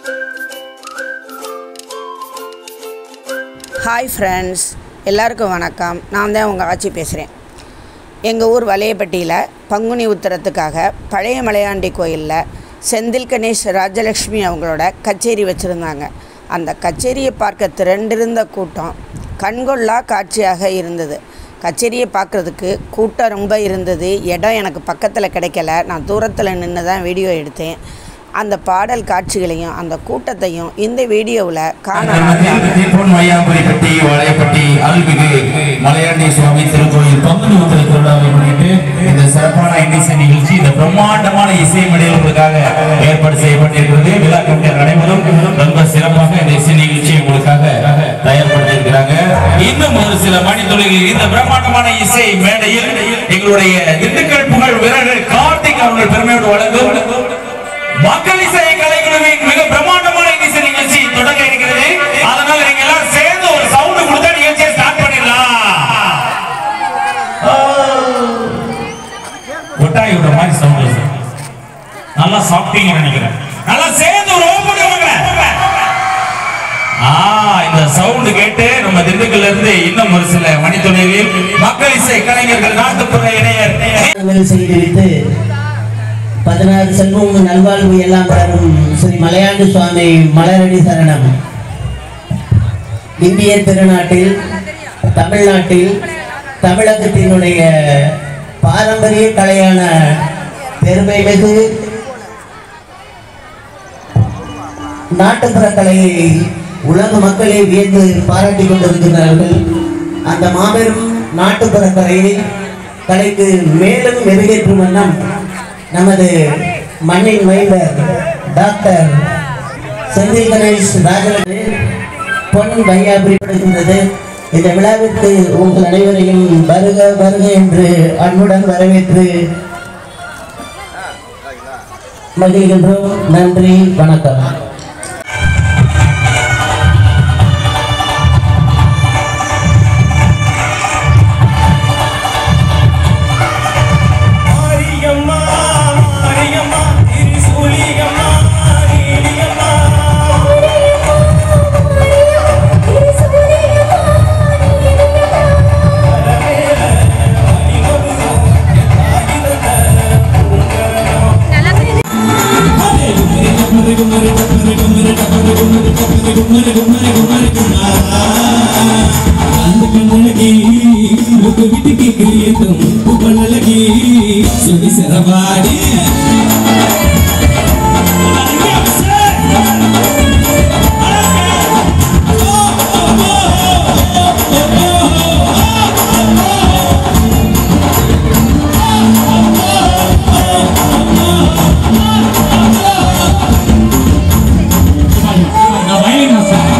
Hi friends எல்லாருக்கும் வணக்கம் நான் தான் உங்கள் ஆச்சி பேசுகிறேன் எங்கள் ஊர் வலையப்பட்டியில் பங்குனி உத்தரத்துக்காக பழைய மலையாண்டி கோயிலில் செந்தில் கணேஷ் ராஜலக்ஷ்மி அவங்களோட கச்சேரி வச்சுருந்தாங்க அந்த கச்சேரியை பார்க்க திரண்டிருந்த கூட்டம் கண்கொள்ளா காட்சியாக இருந்தது கச்சேரியை பார்க்குறதுக்கு கூட்டம் ரொம்ப இருந்தது இடம் எனக்கு பக்கத்தில் கிடைக்கல நான் தூரத்தில் நின்று தான் வீடியோ எடுத்தேன் அந்த பாடல் காட்சிகளையும் அந்த கூட்டத்தையும் இந்த வீடியோவில் காணலாம் தீபன் வையாபுரிப்பட்டி வாழையப்பட்டி அருள்மிகு மலையாண்டி சுவாமி திருக்கோயில் பங்குனி உத்திர திருவிழாவை முன்னிட்டு இந்த சிறப்பான இன்னிசை நிகழ்ச்சி இந்த பிரம்மாண்டமான இசை மேடையில் உங்களுக்காக ஏற்பாடு செய்யப்பட்டிருக்கிறது விழா கமிட்டர் அனைவரும் ரொம்ப சிறப்பாக இந்த இசை நிகழ்ச்சியை உங்களுக்காக தயார்படுத்தியிருக்கிறாங்க இன்னும் ஒரு சில மணித்துளிகளில் இந்த பிரம்மாண்டமான இசை மேடையில் எங்களுடைய திண்டுக்கல் புகழ் வீரர்கள் கார்த்திக் அவர்கள் பெருமையோடு வழங்கும் மக்கள் இசை கலைக்குழுவின் மிக பிரம்மாண்டமான இசை நிகழ்ச்சி தொடங்க இருக்கிறது அதனால நீங்க எல்லாம் சேர்ந்து ஒரு சவுண்ட் கொடுத்தா நிகழ்ச்சியை ஸ்டார்ட் பண்ணிடலாம் கொட்டாய் விடுற மாதிரி சவுண்ட் நல்லா சாப்பிட்டீங்க நினைக்கிறேன் நல்லா சேர்ந்து ஒரு ஓப்பன் பண்ணுங்க ஆ இந்த சவுண்ட் கேட்டு நம்ம திண்டுக்கல்ல இருந்து இன்னும் ஒரு சில மணித்துணைகளில் மக்கள் இசை கலைஞர்கள் நாட்டுப்புற இணையர் தானங்கள் செய்துவிட்டு பதினாறு செல்வம் நல்வாழ்வு எல்லாம் தரும் ஸ்ரீ மலையாண்டு சுவாமி மலரடி சரணம் இந்திய திருநாட்டில் தமிழ்நாட்டில் தமிழகத்தினுடைய பாரம்பரிய கலையான பெருமைமிகு நாட்டுப்புற கலையை உலக மக்களை வியந்து பாராட்டிக் கொண்டிருக்கிறார்கள் அந்த மாபெரும் நாட்டுப்புற கலையை கலைக்கு மேலும் மெருகேற்றும் வண்ணம் நமது மண்ணின் மைந்தர் டாக்டர் செந்தில் கணேஷ் ராஜலட்சுமி பொன் வையாபுரிப்படுகின்றது இந்த விழாவிற்கு உங்கள் அனைவரையும் வருக வருக என்று அன்புடன் வரவேற்று மகிழ்கின்றோம் நன்றி வணக்கம் மாரியம்மா மாரியம்மா திரிசூலியம்மா நீலியம்மா அந்த கண்ணழகி உங்க வீட்டுக்கு கிளியட்டும் புகழழகி சொல்லி சிறவாடி நான் வயலின் மாஸ்டர்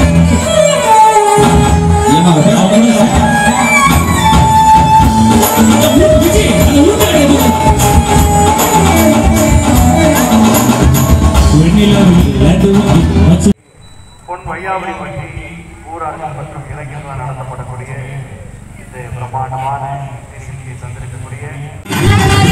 ஏமா அவங்க பொன் வையாபுரி பற்றி ஊராட்சி மற்றும் இளைஞர்களால் நடத்தப்படக்கூடிய இந்த பிரம்மாண்டமான நிகழ்ச்சியை தந்திருக்கக்கூடிய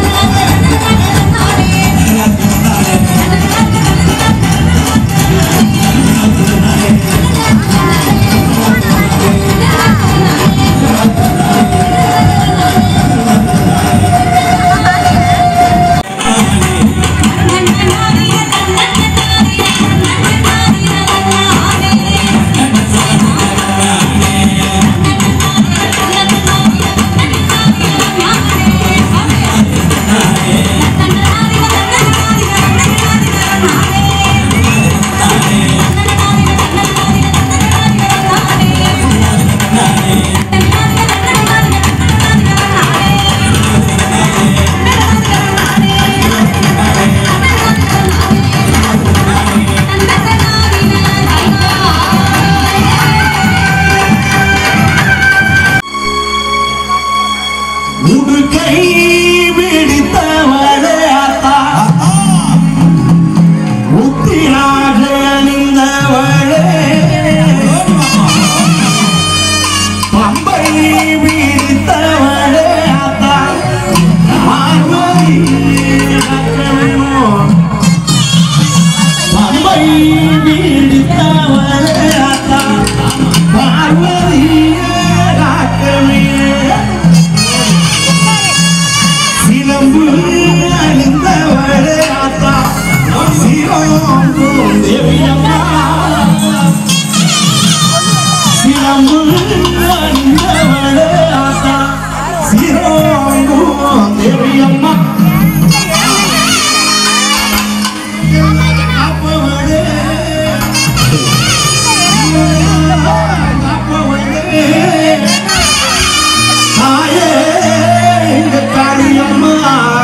Thank உடுக்கை பிடித்தவளே ஆத்தா உத்திராக அணிந்தவளே பம்பை பிடித்தவளே ஆத்தா பார்வதி அக்கமோ. பம்பை பிடித்தவளே ஆத்தா பார்வதி அக்கமே. சிலம்பு அணிந்தவளே ஆத்தா சிரோங்கும் தேவியம்மா சிலம்பு அணிந்தவளே ஆத்தா சிரோங்கும் தேவியம்மா காப்பவளே காப்பவளே தாயே எங்க காளியம்மா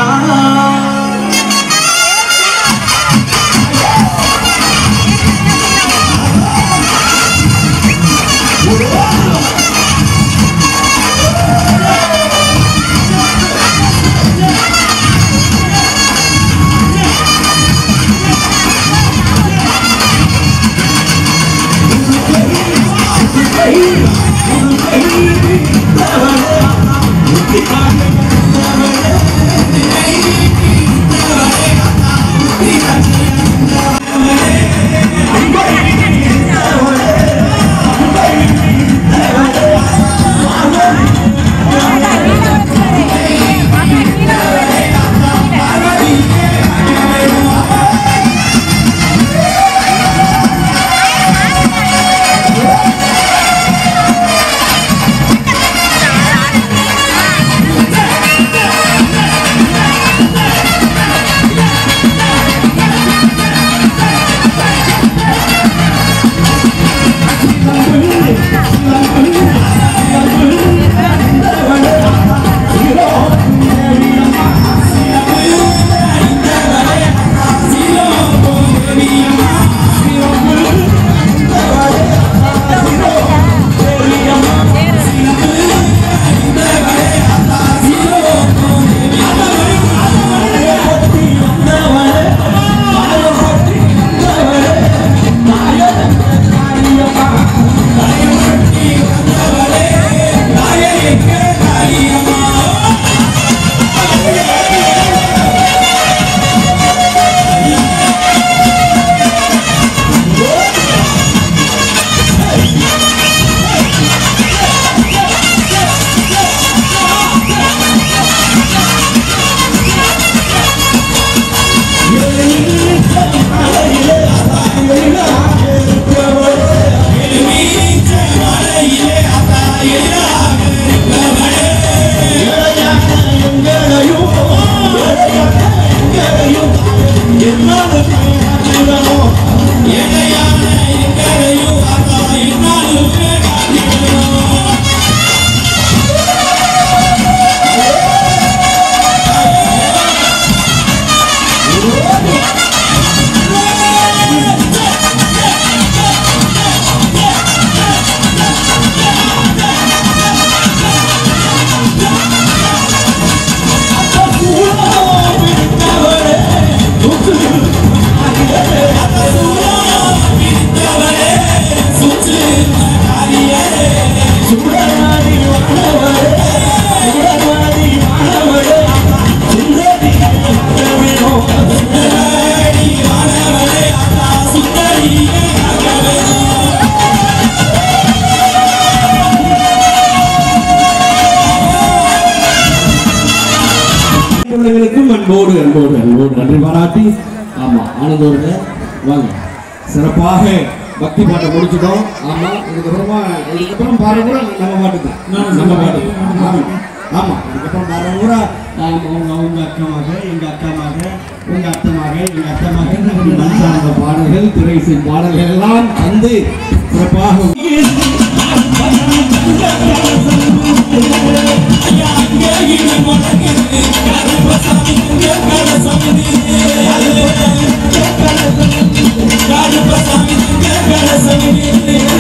உள்ளவர்களுக்கும் அன்போடு அன்போடு அன்போடு நன்றி பாராட்டி ஆமா ஆனந்தோட வாங்க சிறப்பாக பக்தி பாட்டை முடிச்சிட்டோம் ஆமா இதுக்கப்புறமா இதுக்கப்புறம் பாரு கூட நம்ம பாட்டு தான் நம்ம பாட்டு தான். ஆமா ஆமா இதுக்கப்புறம் பாரு கூட ஆமா, அவங்க அவங்க அக்கமாக எங்க அக்காமாக உங்க அத்தமாக எங்க அத்தமாக மண் சார்ந்த பாடல்கள் திரைசை பாடல்கள் எல்லாம் தந்து சிறப்பாக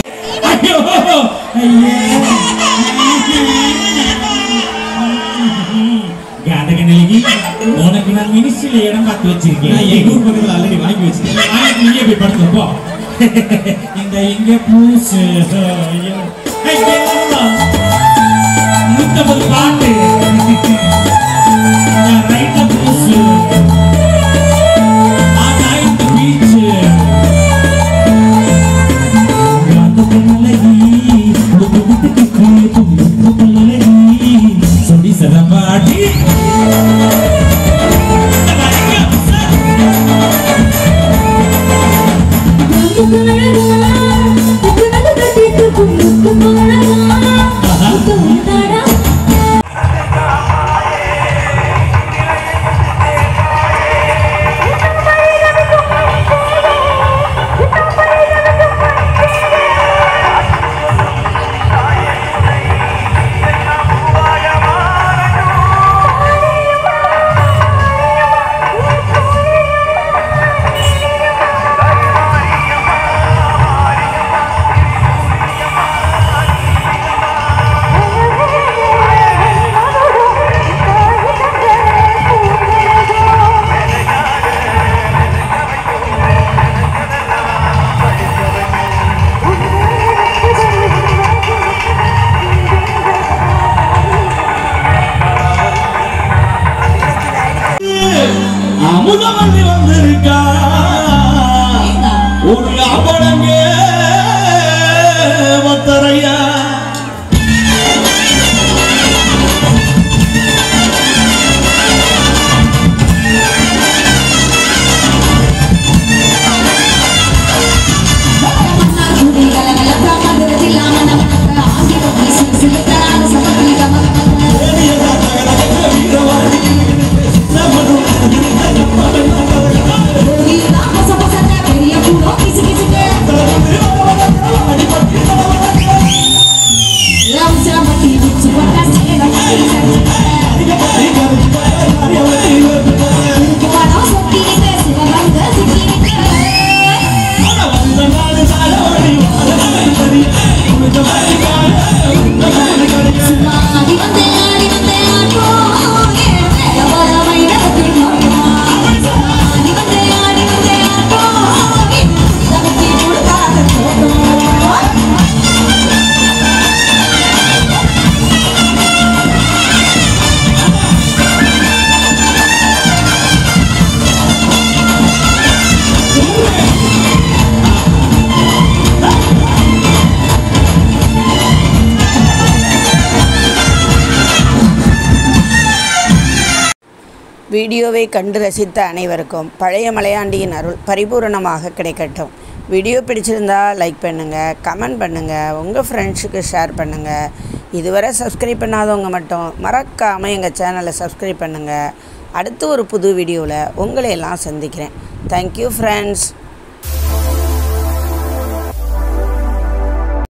ஐயோ ஐயே உனக்கு நான் மினிஸ்ட்ரியில இடம் பார்த்து வச்சிருக்கேன் எங்க ஊர் பக்கத்துல ஆல்ரெடி வாங்கி வச்சிருக்கேன் நாளைக்கு நீயே போய் படுத்து போ இந்த இங்க பூசு ஐயோ. ஐயோ. நூத்தம்பது பாட்டு நான் ரைட்ல பூசு நான் நைட் பீச்சு அந்த பெண்ணழகி உடுப்பு விட்டுக்கு குளிக்கும் உப்பு பல்லழகி சொடி சதமாடி அமுதவல்லி வந்திருக்கா ஒரு அவளங்க மத்தரையா வீடியோவை கண்டு ரசித்த அனைவருக்கும் பழைய மலையாண்டியின் அருள் பரிபூரணமாக கிடைக்கட்டும் வீடியோ பிடிச்சிருந்தா லைக் பண்ணுங்கள் கமெண்ட் பண்ணுங்கள் உங்கள் ஃப்ரெண்ட்ஸுக்கு ஷேர் பண்ணுங்கள் இதுவரை சப்ஸ்கிரைப் பண்ணாதவங்க மட்டும் மறக்காமல் எங்கள் சேனலை சப்ஸ்கிரைப் பண்ணுங்கள் அடுத்து ஒரு புது வீடியோவில் உங்களை எல்லாம் சந்திக்கிறேன் தேங்க்யூ ஃப்ரெண்ட்ஸ்